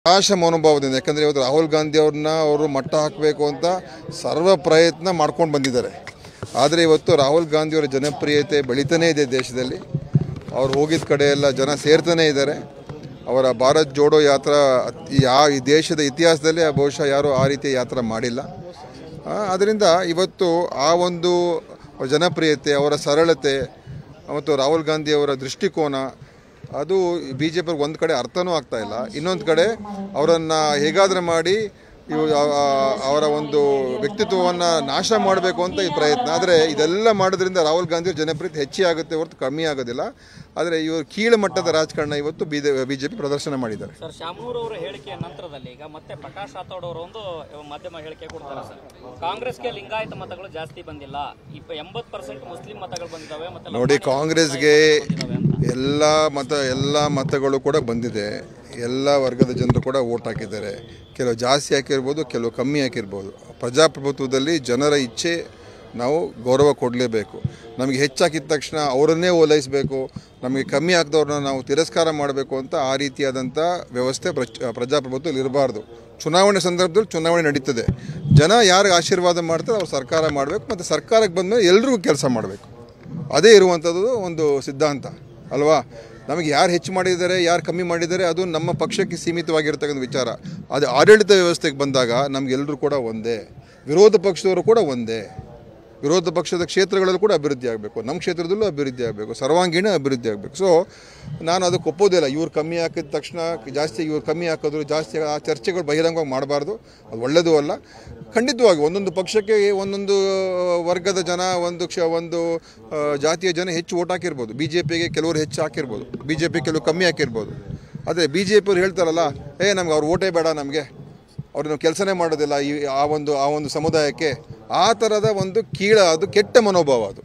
ಆಶ ಮನೋಭಾವದಿಂದ ಯಾಕಂದರೆ ಇವತ್ತು ರಾಹುಲ್ ಗಾಂಧಿ ಅವ್ರನ್ನ ಅವರು ಮಟ್ಟ ಹಾಕಬೇಕು ಅಂತ ಸರ್ವ ಪ್ರಯತ್ನ ಮಾಡ್ಕೊಂಡು ಬಂದಿದ್ದಾರೆ ಆದರೆ ಇವತ್ತು ರಾಹುಲ್ ಗಾಂಧಿಯವರ ಜನಪ್ರಿಯತೆ ಬೆಳೀತಾನೇ ಇದೆ ದೇಶದಲ್ಲಿ ಅವ್ರು ಹೋಗಿದ್ದ ಕಡೆ ಎಲ್ಲ ಜನ ಸೇರ್ತಾನೇ ಇದ್ದಾರೆ ಅವರ ಭಾರತ್ ಜೋಡೋ ಯಾತ್ರಾ ಯಾ ಈ ದೇಶದ ಇತಿಹಾಸದಲ್ಲಿ ಬಹುಶಃ ಯಾರೂ ಆ ರೀತಿಯ ಯಾತ್ರಾ ಮಾಡಿಲ್ಲ ಅದರಿಂದ ಇವತ್ತು ಆ ಒಂದು ಜನಪ್ರಿಯತೆ ಅವರ ಸರಳತೆ ಮತ್ತು ರಾಹುಲ್ ಗಾಂಧಿ ಅವರ ದೃಷ್ಟಿಕೋನ ಅದು ಬಿ ಜೆ ಪಿಗೆ ಒಂದು ಕಡೆ ಅರ್ಥನೂ ಆಗ್ತಾ ಇಲ್ಲ ಇನ್ನೊಂದು ಕಡೆ ಅವರನ್ನು ಹೇಗಾದರೂ ಮಾಡಿ ಇವು ಆ- ಆ- ಅವರ ಒಂದು ವ್ಯಕ್ತಿತ್ವವನ್ನು ನಾಶ ಮಾಡಬೇಕು ಅಂತ ಈ ಪ್ರಯತ್ನ ಆದರೆ ಇದೆಲ್ಲ ಮಾಡೋದ್ರಿಂದ ರಾಹುಲ್ ಗಾಂಧಿ ಜನಪ್ರಿಯತೆ ಹೆಚ್ಚೇ ಆಗುತ್ತೆ ಹೊರತು ಕಮ್ಮಿ ಆಗೋದಿಲ್ಲ ಆದರೆ ಇವರು ಕೀಳು ಮಟ್ಟದ ರಾಜಕಾರಣ ಇವತ್ತು ಬಿ ಬಿ ಜೆ ಪಿ ಪ್ರದರ್ಶನ ಮಾಡಿದ್ದಾರೆ ಸರ್ ಶಾಮೂರ್ ಅವರ ಹೇಳಿಕೆಯ ನಂತರದಲ್ಲಿ ಈಗ ಮತ್ತೆ ಪ್ರಕಾಶ್ ರಾಥೋಡ್ ಅವರು ಒಂದು ಮಾಧ್ಯಮ ಹೇಳಿಕೆ ಕೊಡ್ತಾರೆ ಸರ್ ಕಾಂಗ್ರೆಸ್ಗೆ ಲಿಂಗಾಯತ ಮತಗಳು ಜಾಸ್ತಿ ಬಂದಿಲ್ಲ ಇಪ್ಪ ಎಂಬತ್ತು ಪರ್ಸೆಂಟ್ ಮುಸ್ಲಿಂ ಮತಗಳು ಬಂದಿದ್ದಾವೆ ಮತ್ತೆ ನೋಡಿ ಲಂಬಾಣಿ ಕಾಂಗ್ರೆಸ್ಗೆ ಬಂದಿದ್ದಾವೆ ಅಂತ. ಎಲ್ಲ ಮತ ಎಲ್ಲ ಮತಗಳು ಕೂಡ ಬಂದಿದೆ ಎಲ್ಲ ವರ್ಗದ ಜನರು ಕೂಡ ಓಟ್ ಹಾಕಿದ್ದಾರೆ ಕೆಲವು ಜಾಸ್ತಿ ಹಾಕಿರ್ಬೋದು ಕೆಲವು ಕಮ್ಮಿ ಹಾಕಿರ್ಬೋದು ಪ್ರಜಾಪ್ರಭುತ್ವದಲ್ಲಿ ಜನರ ಇಚ್ಛೆ ನಾವು ಗೌರವ ಕೊಡಲೇಬೇಕು ನಮಗೆ ಹೆಚ್ಚಾಕಿದ ತಕ್ಷಣ ಅವರನ್ನೇ ಓಲೈಸಬೇಕು ನಮಗೆ ಕಮ್ಮಿ ಹಾಕಿದವ್ರನ್ನ ನಾವು ತಿರಸ್ಕಾರ ಮಾಡಬೇಕು ಅಂತ ಆ ರೀತಿಯಾದಂಥ ವ್ಯವಸ್ಥೆ ಪ್ರಜ ಪ್ರಜಾಪ್ರಭುತ್ವದಲ್ಲಿ ಇರಬಾರ್ದು ಚುನಾವಣೆ ಸಂದರ್ಭದಲ್ಲಿ ಚುನಾವಣೆ ನಡೀತದೆ ಜನ ಯಾರಿಗೆ ಆಶೀರ್ವಾದ ಮಾಡ್ತಾರೆ ಅವ್ರು ಸರ್ಕಾರ ಮಾಡಬೇಕು ಮತ್ತು ಸರ್ಕಾರಕ್ಕೆ ಬಂದಮೇಲೆ ಎಲ್ರಿಗೂ ಕೆಲಸ ಮಾಡಬೇಕು ಅದೇ ಇರುವಂಥದ್ದು ಒಂದು ಸಿದ್ಧಾಂತ ಅಲ್ವಾ ನಮಗೆ ಯಾರು ಹೆಚ್ಚು ಮಾಡಿದ್ದಾರೆ ಯಾರು ಕಮ್ಮಿ ಮಾಡಿದ್ದಾರೆ ಅದು ನಮ್ಮ ಪಕ್ಷಕ್ಕೆ ಸೀಮಿತವಾಗಿರ್ತಕ್ಕಂಥ ವಿಚಾರ ಅದು ಆಡಳಿತ ವ್ಯವಸ್ಥೆಗೆ ಬಂದಾಗ ನಮಗೆಲ್ಲರೂ ಕೂಡ ಒಂದೇ ವಿರೋಧ ಪಕ್ಷದವರು ಕೂಡ ಒಂದೇ ವಿರೋಧ ಪಕ್ಷದ ಕ್ಷೇತ್ರಗಳಲ್ಲೂ ಕೂಡ ಅಭಿವೃದ್ಧಿ ಆಗಬೇಕು ನಮ್ಮ ಕ್ಷೇತ್ರದಲ್ಲೂ ಅಭಿವೃದ್ಧಿ ಆಗಬೇಕು ಸರ್ವಾಂಗೀಣ ಅಭಿವೃದ್ಧಿ ಆಗಬೇಕು ಸೊ ನಾನು ಅದಕ್ಕೆ ಒಪ್ಪೋದಿಲ್ಲ ಇವ್ರು ಕಮ್ಮಿ ಹಾಕಿದ ತಕ್ಷಣ ಜಾಸ್ತಿ ಇವ್ರು ಕಮ್ಮಿ ಹಾಕಿದ್ರು ಜಾಸ್ತಿ ಆ ಚರ್ಚೆಗಳು ಬಹಿರಂಗವಾಗಿ ಮಾಡಬಾರ್ದು ಅದು ಒಳ್ಳೆಯದು ಅಲ್ಲ ಖಂಡಿತವಾಗಿ ಒಂದೊಂದು ಪಕ್ಷಕ್ಕೆ ಒಂದೊಂದು ವರ್ಗದ ಜನ ಒಂದು ಕ್ಷ ಒಂದು ಆ, ಜಾತಿಯ ಜನ ಹೆಚ್ಚು ಓಟ್ ಹಾಕಿರ್ಬೋದು ಬಿ ಜೆ ಪಿಗೆ ಕೆಲವರು ಹೆಚ್ಚು ಹಾಕಿರ್ಬೋದು ಬಿ ಜೆ ಪಿ ಕೆಲವು ಕಮ್ಮಿ ಹಾಕಿರ್ಬೋದು ಅದೇ ಬಿ ಜೆ ಪಿಯವ್ರು ಹೇಳ್ತಾರಲ್ಲ ಏ ನಮ್ಗೆ ಅವ್ರು ಓಟೇ ಬೇಡ ನಮಗೆ ಅವ್ರು ನಾವು ಕೆಲಸನೇ ಮಾಡೋದಿಲ್ಲ ಈ ಆ ಒಂದು ಆ ಒಂದು ಸಮುದಾಯಕ್ಕೆ ಆ ಥರದ ಒಂದು ಕೀಳ ಅದು ಕೆಟ್ಟ ಮನೋಭಾವ ಅದು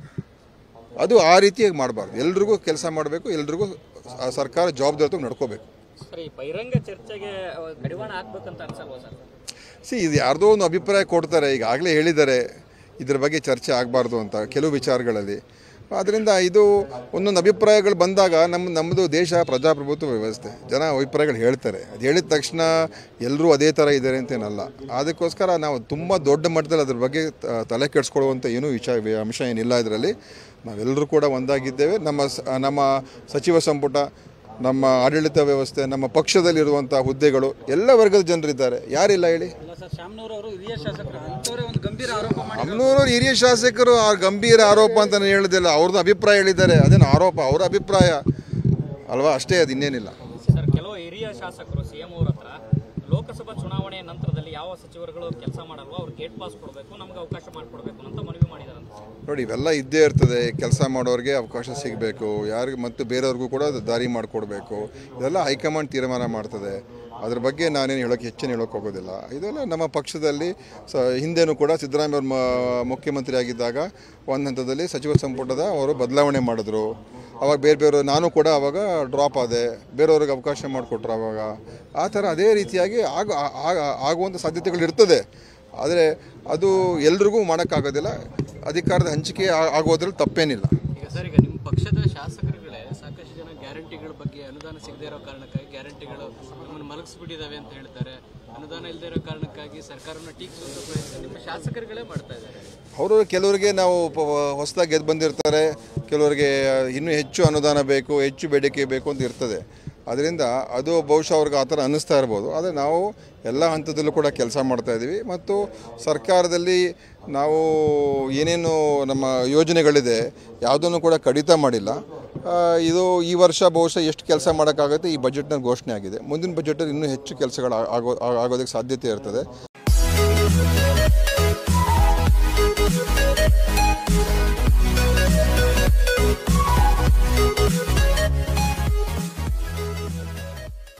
ಅದು ಆ ರೀತಿಯಾಗಿ ಮಾಡಬಾರ್ದು ಎಲ್ರಿಗೂ ಕೆಲಸ ಮಾಡಬೇಕು ಎಲ್ರಿಗೂ ಆ ಸರ್ಕಾರ ಜವಾಬ್ದಾರಿ ನಡ್ಕೋಬೇಕು ಸರ್ ಈ ಬಹಿರಂಗ ಚರ್ಚೆಗೆ ಅಹ್, ಕಡಿವಾಣ ಹಾಕ್ಬೇಕಂತ ಅನ್ಸಲ್ವಾ ಸರ್ ಸಿ ಇದು ಯಾರ್ದೋ ಒಂದು ಅಭಿಪ್ರಾಯ ಕೊಡ್ತಾರೆ ಈಗಾಗಲೇ ಹೇಳಿದ್ದಾರೆ ಇದ್ರ ಬಗ್ಗೆ ಚರ್ಚೆ ಆಗಬಾರ್ದು ಅಂತ ಕೆಲವು ವಿಚಾರಗಳಲ್ಲಿ ಆದ್ದರಿಂದ ಇದು ಒಂದೊಂದು ಅಭಿಪ್ರಾಯಗಳು ಬಂದಾಗ ನಮ್ಮ ನಮ್ಮದು ದೇಶ ಪ್ರಜಾಪ್ರಭುತ್ವ ವ್ಯವಸ್ಥೆ ಜನ ಅಭಿಪ್ರಾಯಗಳು ಹೇಳ್ತಾರೆ ಅದು ಹೇಳಿದ ತಕ್ಷಣ ಎಲ್ಲರೂ ಅದೇ ಥರ ಇದ್ದಾರೆ ಅಂತೇನಲ್ಲ ಅದಕ್ಕೋಸ್ಕರ ನಾವು ತುಂಬ ದೊಡ್ಡ ಮಟ್ಟದಲ್ಲಿ ಅದ್ರ ಬಗ್ಗೆ ತ- ತಲೆ ಕೆಡಿಸ್ಕೊಳ್ಳುವಂಥ ಏನೂ ವಿಚಾರ ಅಂಶ ಏನಿಲ್ಲ ಇದರಲ್ಲಿ ನಾವೆಲ್ಲರೂ ಕೂಡ ಒಂದಾಗಿದ್ದೇವೆ ನಮ್ಮ ಸ- ನಮ್ಮ ಸಚಿವ ಸಂಪುಟ ನಮ್ಮ ಆಡಳಿತ ವ್ಯವಸ್ಥೆ ನಮ್ಮ ಪಕ್ಷದಲ್ಲಿರುವಂಥ ಹುದ್ದೆಗಳು ಎಲ್ಲ ವರ್ಗದ ಜನರಿದ್ದಾರೆ ಯಾರಿಲ್ಲ ಹೇಳಿ ಅಲ್ಲ ಸರ್ ಶಾಮನೂರ್ ಅವರು ಹಿರಿಯ ಶಾಸಕರು ಅಂತವರೇ ಒಂದು ಗಂಭೀರ ಆರೋಪ ಮಾಡಿ ಅಮ್ನೂರು ಹಿರಿಯ ಶಾಸಕರು ಆ ಗಂಭೀರ ಆರೋಪ ಅಂತ ನಾನು ಹೇಳೋದಿಲ್ಲ ಅವ್ರದ್ದು ಅಭಿಪ್ರಾಯ ಹೇಳಿದ್ದಾರೆ ಅದೇನು ಆರೋಪ ಅವರ ಅಭಿಪ್ರಾಯ ಅಲ್ವಾ ಅಷ್ಟೇ ಅದು ಇನ್ನೇನಿಲ್ಲ ಸರ್ ಕೆಲವು ಹಿರಿಯ ಶಾಸಕರು ಸಿ ಎಂ ಅವ್ರ ಹತ್ರ ಲೋಕಸಭಾ ಚುನಾವಣೆಯ ನಂತರದಲ್ಲಿ ಯಾವ ಸಚಿವರುಗಳು ಕೆಲಸ ಮಾಡಲ್ವೋ ಅವ್ರು ಗೇಟ್ ಪಾಸ್ ಕೊಡಬೇಕು ನಮ್ಗೆ ಅವಕಾಶ ಮಾಡಿಕೊಡ್ಬೇಕು ಅಂತ ಮನವಿ ಮಾಡಿದಾರೆ ಅಂತ ನೋಡಿ ಇವೆಲ್ಲ ಇದ್ದೇ ಇರ್ತದೆ ಕೆಲಸ ಮಾಡೋರಿಗೆ ಅವಕಾಶ ಸಿಗಬೇಕು ಯಾರಿಗೆ ಮತ್ತು ಬೇರೆಯವ್ರಿಗೂ ಕೂಡ ಅದು ದಾರಿ ಮಾಡಿಕೊಡ್ಬೇಕು ಇದೆಲ್ಲ ಹೈಕಮಾಂಡ್ ತೀರ್ಮಾನ ಮಾಡ್ತದೆ ಅದ್ರ ಬಗ್ಗೆ ನಾನೇನು ಹೇಳೋಕ್ಕೆ ಹೆಚ್ಚಿನ ಹೇಳೋಕೆ ಹೋಗೋದಿಲ್ಲ ಇದೆಲ್ಲ ನಮ್ಮ ಪಕ್ಷದಲ್ಲಿ ಸ ಹಿಂದೆನೂ ಕೂಡ ಸಿದ್ದರಾಮಯ್ಯ ಅವರು ಮ- ಮುಖ್ಯಮಂತ್ರಿ ಆಗಿದ್ದಾಗ ಒಂದು ಹಂತದಲ್ಲಿ ಸಚಿವ ಸಂಪುಟದ ಅವರು ಬದಲಾವಣೆ ಮಾಡಿದ್ರು ಅವಾಗ ಬೇರೆ ಬೇರೆ ನಾನು ಕೂಡ ಅವಾಗ ಡ್ರಾಪ್ ಆದೆ ಬೇರೆಯವ್ರಿಗೆ ಅವಕಾಶ ಮಾಡಿಕೊಟ್ರು ಅವಾಗ ಆ ಥರ ಅದೇ ರೀತಿಯಾಗಿ ಆಗ ಆಗ- ಆಗುವಂಥ ಸಾಧ್ಯತೆಗಳು ಇರ್ತದೆ ಆದರೆ ಅದು ಎಲ್ರಿಗೂ ಮಾಡೋಕ್ಕಾಗೋದಿಲ್ಲ ಅಧಿಕಾರದ ಹಂಚಿಕೆ ಆ- ಆಗೋದ್ರಲ್ಲಿ ತಪ್ಪೇನಿಲ್ಲ ಈಗ ಸರ್ ಈಗ ನಿಮ್ಮ ಪಕ್ಷದ ಶಾಸಕರುಗಳೇ ಸಾಕಷ್ಟು ಜನ ಗ್ಯಾರಂಟಿಗಳ ಬಗ್ಗೆ ಅನುದಾನ ಸಿಗದೇ ಇರೋ ಕಾರಣಕ್ಕಾಗಿ ಗ್ಯಾರಂಟಿಗಳು ನಮ್ಮನ್ನು ಮಲಗಿಸ್ಬಿಟ್ಟಿದ್ದಾವೆ ಅಂತ ಹೇಳ್ತಾರೆ ಅನುದಾನ ಇಲ್ಲದೆ ಇರೋ ಕಾರಣಕ್ಕಾಗಿ ಸರ್ಕಾರವನ್ನು ಟೀಕಿಸುವಂತ ಪ್ರಯತ್ನ ನಿಮ್ಮ ಶಾಸಕರುಗಳೇ ಮಾಡ್ತಾ ಇದ್ದಾರೆ ಅವರು ಕೆಲವರಿಗೆ ನಾವು ಹೊಸದಾಗಿ ಗೆದ್ದು ಬಂದಿರ್ತಾರೆ ಕೆಲವರಿಗೆ ಇನ್ನೂ ಹೆಚ್ಚು ಅನುದಾನ ಬೇಕು ಹೆಚ್ಚು ಬೇಡಿಕೆ ಬೇಕು ಅಂತ ಇರ್ತದೆ ಅದರಿಂದ ಅದು ಬಹುಶಃ ಅವ್ರಿಗೆ ಆ ಥರ ಅನ್ನಿಸ್ತಾ ಇರ್ಬೋದು ಆದರೆ ನಾವು ಎಲ್ಲ ಹಂತದಲ್ಲೂ ಕೂಡ ಕೆಲಸ ಮಾಡ್ತಾ ಇದ್ದೀವಿ ಮತ್ತು ಸರ್ಕಾರದಲ್ಲಿ ನಾವು ಏನೇನು ನಮ್ಮ ಯೋಜನೆಗಳಿದೆ ಯಾವುದನ್ನು ಕೂಡ ಕಡಿತ ಮಾಡಿಲ್ಲ ಆ, ಇದು ಈ ವರ್ಷ ಬಹುಶಃ ಎಷ್ಟು ಕೆಲಸ ಮಾಡೋಕ್ಕಾಗುತ್ತೆ ಈ ಬಜೆಟ್ನಲ್ಲಿ ಘೋಷಣೆ ಆಗಿದೆ ಮುಂದಿನ ಬಜೆಟಲ್ಲಿ ಇನ್ನೂ ಹೆಚ್ಚು ಕೆಲಸಗಳು ಆಗೋ ಆಗೋದಕ್ಕೆ ಸಾಧ್ಯತೆ ಇರ್ತದೆ